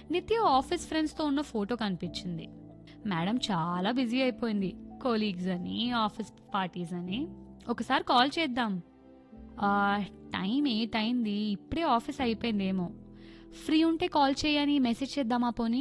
నిత్య ఆఫీస్ ఫ్రెండ్స్తో ఉన్న ఫోటో కనిపించింది మేడం చాలా బిజీ అయిపోయింది కోలీగ్స్ అని ఆఫీస్ పార్టీస్ అని ఒకసారి కాల్ చేద్దాం "ఆ, టైం ఎయిట్ అయింది ఇప్పుడే ఆఫీస్ అయిపోయిందేమో ఫ్రీ ఉంటే కాల్ చేయని మెసేజ్ చేద్దామా పోనీ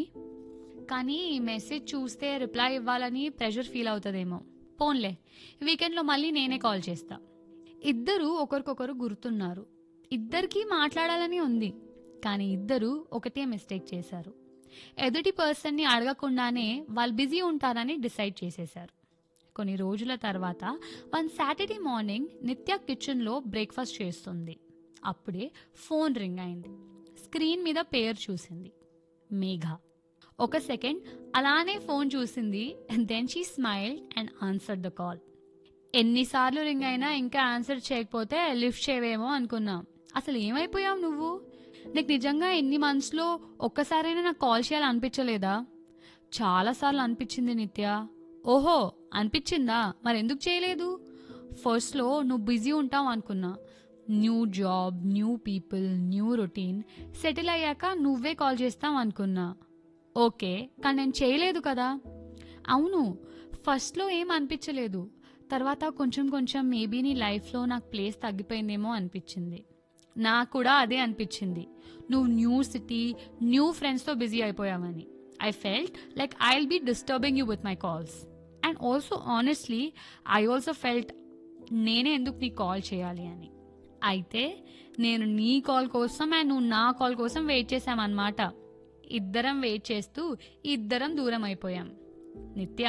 కానీ మెసేజ్ చూస్తే రిప్లై ఇవ్వాలని ప్రెషర్ ఫీల్ అవుతుందేమో పోన్లే వీకెండ్లో మళ్ళీ నేనే కాల్ చేస్తా ఇద్దరు ఒకరికొకరు గుర్తున్నారు ఇద్దరికీ మాట్లాడాలని ఉంది కానీ ఇద్దరు ఒకటే మిస్టేక్ చేశారు ఎదుటి పర్సన్ని అడగకుండానే వాళ్ళు బిజీ ఉంటారని డిసైడ్ చేసేశారు కొన్ని రోజుల తర్వాత వన్ సాటర్డే మార్నింగ్ నిత్య కిచెన్లో బ్రేక్ఫాస్ట్ చేస్తుంది అప్పుడే ఫోన్ రింగ్ అయింది స్క్రీన్ మీద పేరు చూసింది మేఘ ఒక సెకండ్ అలానే ఫోన్ చూసింది then she smile and answer the call ఎన్నిసార్లు రింగ్ అయినా ఇంకా ఆన్సర్ చేయకపోతే లిఫ్ట్ చేయవేమో అనుకున్నా అసలు ఏమైపోయావు నువ్వు నీకు నిజంగా ఎన్ని మంత్స్లో ఒక్కసారైనా నాకు కాల్ చేయాలి అనిపించలేదా చాలాసార్లు అనిపించింది నిత్య ఓహో అనిపించిందా మరి ఎందుకు చేయలేదు ఫస్ట్లో నువ్వు బిజీ ఉంటావు అనుకున్నా new job new people new routine settle అయ్యాక నువ్వే కాల్ చేస్తావు అనుకున్నా ఓకే కానీ నేను చేయలేదు కదా అవును ఫస్ట్లో ఏం అనిపించలేదు తర్వాత కొంచెం కొంచెం మేబీ నీ లైఫ్లో నాకు ప్లేస్ తగ్గిపోయిందేమో అనిపించింది నాకు కూడా అదే అనిపించింది నువ్వు న్యూ సిటీ న్యూ ఫ్రెండ్స్తో బిజీ అయిపోయావని I felt like I will be disturbing you with my calls and also honestly I also felt నేనే ఎందుకు నీకు కాల్ చేయాలి అని అయితే నేను నీ కాల్ కోసం అండ్ నువ్వు నా కాల్ కోసం వెయిట్ చేశామన్నమాట ఇద్దరం వెయిట్ చేస్తూ ఇద్దరం దూరం అయిపోయాం నిత్య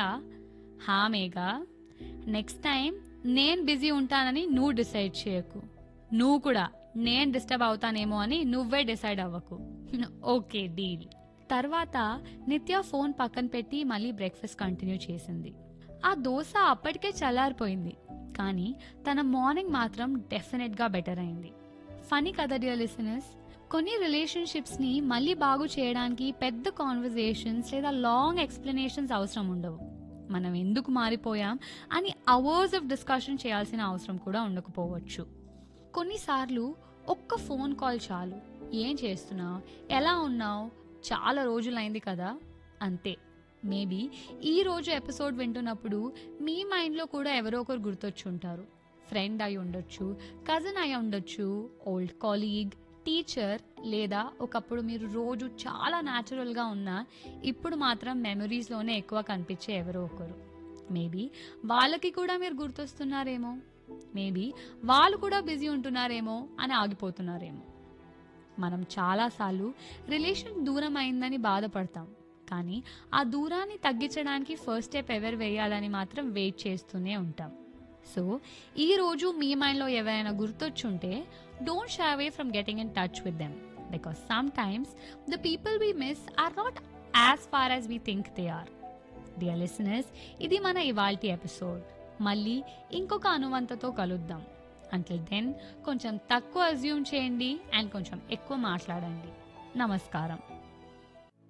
హా మేఘా నెక్స్ట్ టైం నేను బిజీ ఉంటానని నువ్వు డిసైడ్ చేయకు నువ్వు కూడా నేను డిస్టర్బ్ అవుతానేమో అని నువ్వే డిసైడ్ అవ్వకు ఓకే డీల్ తర్వాత నిత్య ఫోన్ పక్కన పెట్టి మళ్ళీ బ్రేక్ఫాస్ట్ కంటిన్యూ చేసింది ఆ దోశ అప్పటికే చల్లారిపోయింది కానీ తన మార్నింగ్ మాత్రం డెఫినెట్గా బెటర్ అయింది ఫనీ కదా డియర్ లిసనర్స్ కొన్ని రిలేషన్షిప్స్ని మళ్ళీ బాగు చేయడానికి పెద్ద కాన్వర్జేషన్స్ లేదా లాంగ్ ఎక్స్ప్లెనేషన్స్ అవసరం ఉండవు మనం ఎందుకు మారిపోయాం అని అవర్స్ ఆఫ్ డిస్కషన్ చేయాల్సిన అవసరం కూడా ఉండకపోవచ్చు కొన్నిసార్లు ఒక్క ఫోన్ కాల్ చాలు ఏం చేస్తున్నావు ఎలా ఉన్నావు చాలా రోజులైంది కదా అంతే మేబీ ఈ రోజు ఎపిసోడ్ వింటున్నప్పుడు మీ మైండ్లో కూడా ఎవరో ఒకరు గుర్తొచ్చుంటారు ఫ్రెండ్ అయి ఉండొచ్చు కజిన్ అయి ఉండొచ్చు ఓల్డ్ కాలీగ్ టీచర్ లేదా ఒకప్పుడు మీరు రోజు చాలా న్యాచురల్గా ఉన్నా ఇప్పుడు మాత్రం మెమరీస్లోనే ఎక్కువ కనిపించే ఎవరో ఒకరు మేబీ వాళ్ళకి కూడా మీరు గుర్తొస్తున్నారేమో మేబీ వాళ్ళు కూడా బిజీ ఉంటున్నారేమో అని ఆగిపోతున్నారేమో మనం చాలాసార్లు రిలేషన్ దూరం అయిందని బాధపడతాం కానీ ఆ దూరాన్ని తగ్గించడానికి ఫస్ట్ స్టెప్ ఎవరు వేయాలని మాత్రం వెయిట్ చేస్తూనే ఉంటాం సో ఈ రోజు మీ మైండ్లో ఎవరైనా గుర్తొచ్చుంటే don't shy away from getting in touch with them because sometimes the people we miss are not as far as we think they are dear listeners ఇది మన ఇవాల్టి ఎపిసోడ్ మళ్ళీ ఇంకొక అనువంతతో కలుద్దాం అంటిల్ దెన్ కొంచెం తక్కువ అజ్యూమ్ చేయండి and కొంచెం ఎక్కువ మాట్లాడండి నమస్కారం